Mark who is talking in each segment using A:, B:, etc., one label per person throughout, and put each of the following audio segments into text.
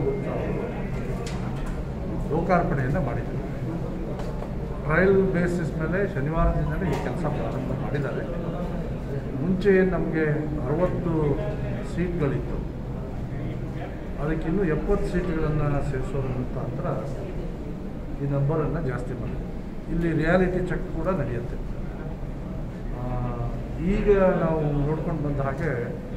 A: ಅಂತ ಲೋಕಾರ್ಪಣೆಯನ್ನು ಮಾಡಿದ್ದಾರೆ trial basis ಮೇಲೆ ಶನಿವಾರದಿಂದಲೇ ಈ ಕೆಲಸ ಪ್ರಾರಂಭ ಮಾಡಿದ್ದಾರೆ ಮುಂಚೆ ನಮಗೆ ಅರವತ್ತು ಸೀಟ್ಗಳಿತ್ತು ಅದಕ್ಕಿನ್ನೂ ಎಪ್ಪತ್ತು ಸೀಟ್ಗಳನ್ನು ಸೇರಿಸೋದ್ರ ಮುಖಾಂತರ ಈ ನಂಬರನ್ನು ಜಾಸ್ತಿ ಮಾಡಿದೆ ಇಲ್ಲಿ ರಿಯಾಲಿಟಿ ಚೆಕ್ ಕೂಡ ನಡೆಯುತ್ತೆ ಆ, ಈಗ ನಾವು ನೋಡ್ಕೊಂಡು ಬಂದ ಹಾಗೆ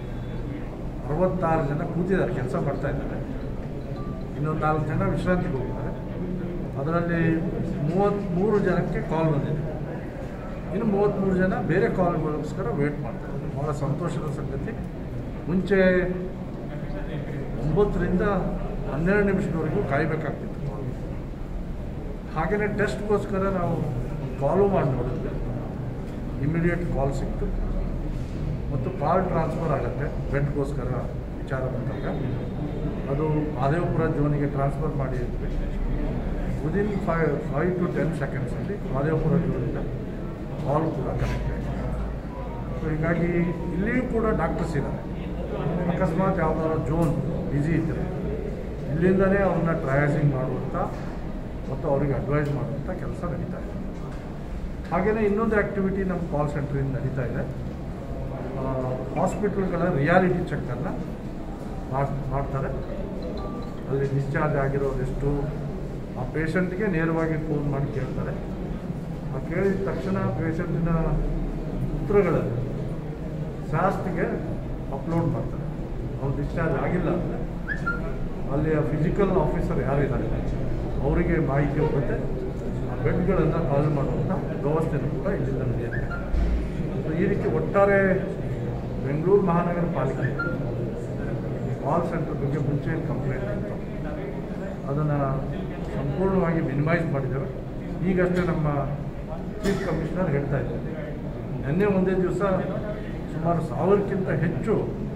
A: ಅರವತ್ತಾರು ಜನ ಕೂತಿದ್ದಾರೆ ಕೆಲಸ ಮಾಡ್ತಾ ಇದ್ದಾರೆ ಇನ್ನೊಂದು ನಾಲ್ಕು ಜನ ವಿಶ್ರಾಂತಿಗೆ ಹೋಗಿದ್ದಾರೆ ಅದರಲ್ಲಿ ಮೂವತ್ತ್ಮೂರು ಜನಕ್ಕೆ ಕಾಲ್ ಬಂದಿದೆ ಇನ್ನು ಮೂವತ್ತ್ಮೂರು ಜನ ಬೇರೆ ಕಾಲ್ಗೋಸ್ಕರ ವೇಟ್ ಮಾಡ್ತಾ ಇದ್ದಾರೆ ಭಾಳ ಸಂತೋಷದ ಸಂಗತಿ ಮುಂಚೆ ಒಂಬತ್ತರಿಂದ ಹನ್ನೆರಡು ನಿಮಿಷದವರೆಗೂ ಕಾಯಬೇಕಾಗ್ತಿತ್ತು ಕಾಲ್ ಹಾಗೆಯೇ ಟೆಸ್ಟ್ಗೋಸ್ಕರ ನಾವು ಕಾಲು ಮಾಡಿ ನೋಡಿದ್ವಿ ಇಮಿಡಿಯೇಟ್ ಕಾಲ್ ಸಿಕ್ತು ಮತ್ತು ಕಾಲ್ ಟ್ರಾನ್ಸ್ಫರ್ ಆಗುತ್ತೆ ಬೆಡ್ಗೋಸ್ಕರ ವಿಚಾರ ಬಂದಾಗ ಅದು ಮಹದೇವಪುರ ಜೋನಿಗೆ ಟ್ರಾನ್ಸ್ಫರ್ ಮಾಡಿದ್ವಿ within five five to ten ಸೆಕೆಂಡ್ಸಲ್ಲಿ ಮಹದೇವಪುರ ಜೋನಿಂದ ಕಾಲ್ ಕೂಡ ಕನೆಕ್ಟ್ ಆಯಿತು ಸೊ ಹೀಗಾಗಿ ಇಲ್ಲಿಯೂ ಕೂಡ ಡಾಕ್ಟರ್ಸ್ ಇದ್ದಾರೆ ಅಕಸ್ಮಾತ್ ಯಾವುದಾದ್ರು ಜೋನ್ ಬ್ಯುಸಿ ಇದ್ದರೆ ಇಲ್ಲಿಂದಲೇ ಅವ್ರನ್ನ ಟ್ರಯಾಸಿಂಗ್ ಮಾಡುವಂಥ ಮತ್ತು ಅವರಿಗೆ ಅಡ್ವೈಸ್ ಮಾಡುವಂಥ ಕೆಲಸ ನಡೀತಾ ಇದೆ ಹಾಗೆಯೇ ಇನ್ನೊಂದು ಆ್ಯಕ್ಟಿವಿಟಿ ನಮ್ಮ ಕಾಲ್ ಸೆಂಟ್ರಿಂದ ನಡೀತಾ ಇದೆ ಹಾಸ್ಪಿಟಲ್ಗಳ ರಿಯಾಲಿಟಿ ಚೆಕ್ಕನ್ನು ಮಾಡ್ತಾರೆ ಅಲ್ಲಿ ಡಿಸ್ಚಾರ್ಜ್ ಆಗಿರೋದೆಷ್ಟು ಆ ಪೇಷಂಟ್ಗೆ ನೇರವಾಗಿ ಫೋನ್ ಮಾಡಿ ಕೇಳ್ತಾರೆ ಆ ಕೇಳಿದ ತಕ್ಷಣ ಪೇಷಂಟಿನ ಉತ್ತರಗಳನ್ನು ಶಾಸ್ತಿಗೆ ಅಪ್ಲೋಡ್ ಮಾಡ್ತಾರೆ ಅವ್ರು ಡಿಸ್ಚಾರ್ಜ್ ಆಗಿಲ್ಲ ಅಂದರೆ ಅಲ್ಲಿಯ ಫಿಸಿಕಲ್ ಆಫೀಸರ್ ಯಾರಿದ್ದಾರೆ ಅವರಿಗೆ ಮಾಹಿತಿ ಹೋಗುತ್ತೆ ಆ ಬೆಡ್ಗಳನ್ನು ಖಾಲಿ ಮಾಡುವಂಥ ವ್ಯವಸ್ಥೆನೂ ಕೂಡ ಇಲ್ಲಿಂದ ನಡೆಯುತ್ತೆ ಸೊ ಈ ರೀತಿ ಒಟ್ಟಾರೆ ಬೆಂಗಳೂರು ಮಹಾನಗರ ಪಾಲಿಕೆ ಕಾಲ್ ಸೆಂಟರ್ ಬಗ್ಗೆ ಮುಂಚೆ ಕಂಪ್ಲೇಂಟ್ ಇತ್ತು ಅದನ್ನು ಸಂಪೂರ್ಣವಾಗಿ ಮಿನಿಮೈಸ್ ಮಾಡಿದ್ದೇವೆ ಈಗಷ್ಟೇ ನಮ್ಮ ಚೀಫ್ ಕಮಿಷನರ್ ಹೇಳ್ತಾ ಇದ್ದಾರೆ ನಿನ್ನೆ ಒಂದೇ ದಿವಸ ಸುಮಾರು ಸಾವಿರಕ್ಕಿಂತ ಹೆಚ್ಚು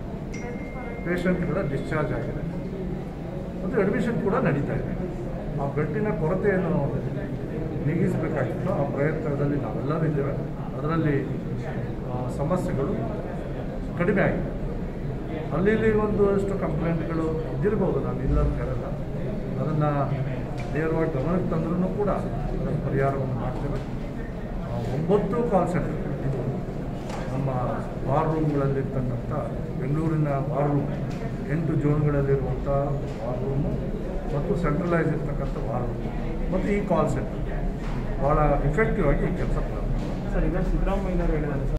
A: ಪೇಷಂಟ್ಗಳ ಡಿಸ್ಚಾರ್ಜ್ ಆಗಿದೆ ಮತ್ತು ಅಡ್ಮಿಷನ್ ಕೂಡ ನಡೀತಾ ಇದೆ ಆ ಬೆಡ್ಡಿನ ಕೊರತೆಯನ್ನು ನೀಗಿಸಬೇಕಾಗಿತ್ತು ಆ ಪ್ರಯತ್ನದಲ್ಲಿ ನಾವೆಲ್ಲರೂ ಇದ್ದೇವೆ ಅದರಲ್ಲಿ ಆ, ಸಮಸ್ಯೆಗಳು ಕಡಿಮೆ ಆಗಿದೆ ಅಲ್ಲಿ ಇಲ್ಲಿ ಒಂದಷ್ಟು ಕಂಪ್ಲೇಂಟ್ಗಳು ಇದ್ದಿರ್ಬೋದು ನಾನು ಇಲ್ಲ ಅಂತ ಹೇಳಲ್ಲ ಅದನ್ನು ನೇರವಾಗಿ ಗಮನಕ್ಕೆ ತಂದ್ರೂ ಕೂಡ ಅದರ ಪರಿಹಾರವನ್ನು ಮಾಡ್ತೇವೆ ಆ, ಒಂಬತ್ತು ಕಾಲ್ ಸೆಂಟರ್ ಇದು ನಮ್ಮ ವಾರ್ ರೂಮ್ಗಳಲ್ಲಿರ್ತಕ್ಕಂಥ ಬೆಂಗಳೂರಿನ ವಾರ್ ರೂಮ್ ಎಂಟು ಜೋನ್ಗಳಲ್ಲಿರುವಂಥ ವಾರ್ ರೂಮು ಮತ್ತು ಸೆಂಟ್ರಲೈಸ್ ಇರ್ತಕ್ಕಂಥ ವಾರ್ ರೂಮ್ ಮತ್ತು ಈ ಕಾಲ್ ಸೆಂಟರ್ ಭಾಳ ಇಫೆಕ್ಟಿವ್ ಆಗಿ ಈ ಕೆಲಸ ಪ್ರಾರಂಭ
B: ಸರ್ ಈಗ ಸಿದ್ದರಾಮಯ್ಯನವರು ಹೇಳಿದ್ದಾರೆ ಸರ್